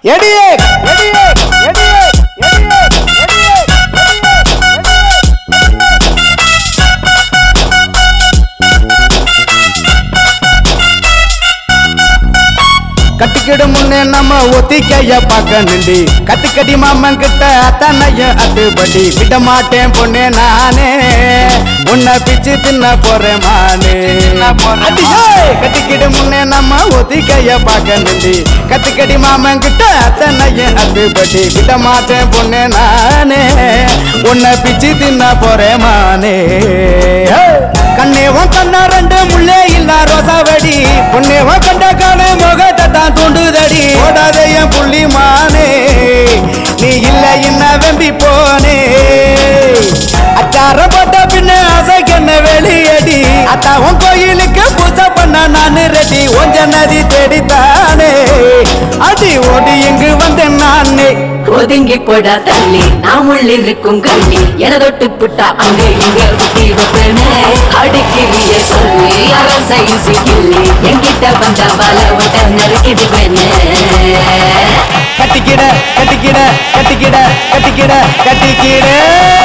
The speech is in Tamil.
எடியே எடியே எடியே எடியே எடியே கட்டிக்கிடு முன்னே நம்ம ஒத்திக்கைய பார்க்க நிண்டி கத்துக்கடி மாமன் கிட்ட அத்தனையும் அத்துப்படி விட மாட்டேன் பொண்ணே நானே உன்னை பிச்சு தின்ன போறேன் மானே அடியே! கட்டிக்கிடு முன்னே நம்ம ஒத்திக்கைய பார்க்க நிண்டி கத்துக்கடி மாமன் கிட்ட அத்தனையும் அத்துப்படி விட மாட்டேன் பொண்ணே நானே உன்னை பிச்சு தின்ன போறேன் மானே கண்ணேவன் கண்ணா ரெண்டு முள்ளே இல்ல ரோசாவடி பொன்னேவன் கண்ட காலு முகத்தை தான் தூண்டுதடி ஓடாத என் புள்ளி மானே நீ இல்ல என்ன வெம்பி போனே அச்சார போட்ட பின்ன அசைக்கு என்ன வெளியடி அத்தாவும் கோயிலுக்கு பூஜை பண்ண நானு ரெடி ஒஞ்ச நதி தேடித்தானே அடி ஓடி இங்கு வந்தேன் நானே ஒதுங்கி போடா தள்ளி நாம் உள்ளிருக்கும் கள்ளி என தொட்டு புட்டா அங்க இங்க குட்டி வைப்பேனே அடிக்கிறிய சொல்லி அரசை கிள்ளி என்கிட்ட வந்த வல விட்ட நறுக்கிடுவேனே கட்டிக்கிட கட்டிக்கிட கட்டிக்கிட கட்டிக்கிட கட்டிக்கிட